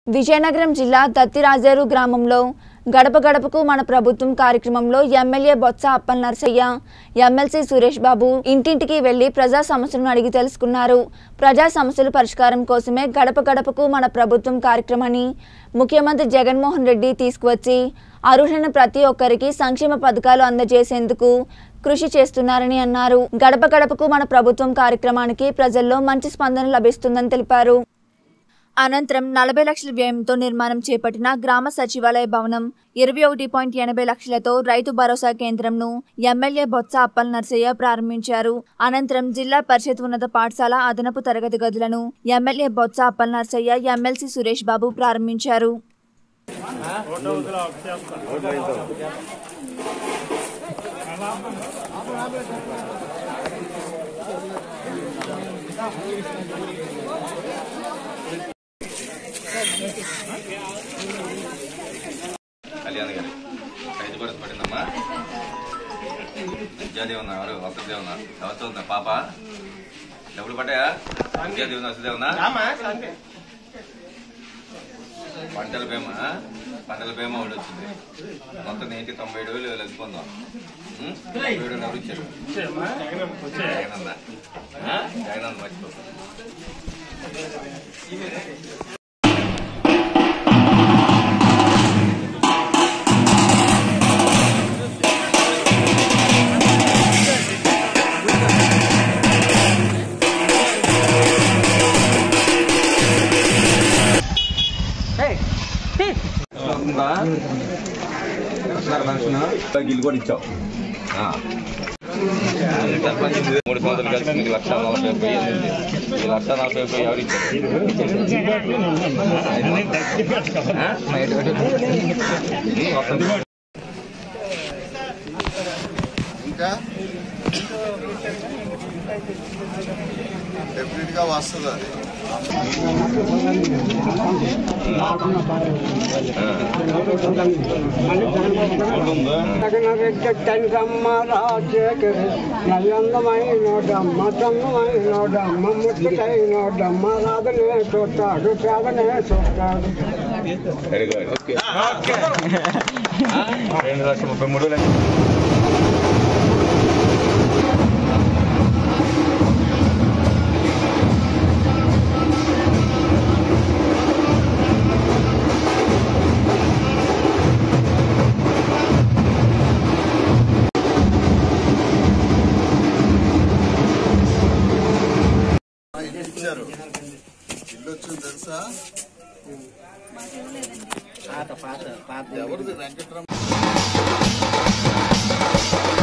విజయనగరం జిల్లా దత్తిరాజేరు గ్రామంలో గడప గడపకు మన ప్రభుత్వం కార్యక్రమంలో ఎమ్మెల్యే బొత్స అప్పల్ నర్సయ్య ఎమ్మెల్సీ సురేష్ బాబు ఇంటింటికి వెళ్లి ప్రజా సమస్యలను అడిగి తెలుసుకున్నారు ప్రజా సమస్యల పరిష్కారం కోసమే గడప గడపకు మన ప్రభుత్వం కార్యక్రమాన్ని ముఖ్యమంత్రి జగన్మోహన్ రెడ్డి తీసుకువచ్చి అర్హులైన ప్రతి ఒక్కరికి సంక్షేమ పథకాలు అందజేసేందుకు కృషి చేస్తున్నారని అన్నారు గడప గడపకు మన ప్రభుత్వం కార్యక్రమానికి ప్రజల్లో మంచి స్పందన లభిస్తుందని తెలిపారు అనంతరం నలభై లక్షల వ్యయంతో నిర్మాణం చేపట్టిన గ్రామ సచివాలయ భవనం ఇరవై ఒకటి పాయింట్ ఎనభై లక్షలతో రైతు భరోసా కేంద్రంను ఎమ్మెల్యే బొత్స అప్పల్ నర్సయ్య ప్రారంభించారు అనంతరం జిల్లా పరిషత్ ఉన్నత పాఠశాల అదనపు తరగతి గదులను ఎమ్మెల్యే బొత్స అప్పల్ నర్సయ్య ఎమ్మెల్సీ సురేష్ బాబు ప్రారంభించారు కళ్యాణ్ గారి రైతు భరోసా పడిందమ్మా విద్యాదేవి ఉన్నా ఎవరు వసతి ఉన్నా ఎవరితో ఉందా పాప డబ్బులు పడ్డాయా విద్యాదేవి ఉన్నా వసతి ఉన్నా పంటల బీమా పంటల బీమా ఒకటి వచ్చింది మొత్తం నేటి తొంభై ఏడు వేలు లెక్కొందాం తొంభై ఏడు వేలు ఎవరు ఇచ్చారు జగనన్న ఆ? జగనన్న మర్చిపో గిల్లు కూడా ఇచ్చావు ఆ. సర్పంచ్ మూడు సంవత్సరాలు కలిసి మీకు లక్ష నలభై ఒక్క అయింది ఈ లక్ష నలభై ఒక్క ఎవరు ఇచ్చారు ఆ? మొత్తం ఇంకా డెఫినెట్ గా వస్తుంది అది జగనరెడ్డమ్మ రాజశేఖర నయందమైనోడమ్మ చందమైనోడమ్మ ముచ్చటైనోడమ్మ రాధనే చూస్తాడు పేదనే చూస్తాడు వెరీ గుడ్ ఓకే రెండు లక్షల ముప్పై మూడు వేలు ఇల్లు ఇచ్చారు ఇల్లు వచ్చింది తెలుసా ఎవరిది వెంకటరమణ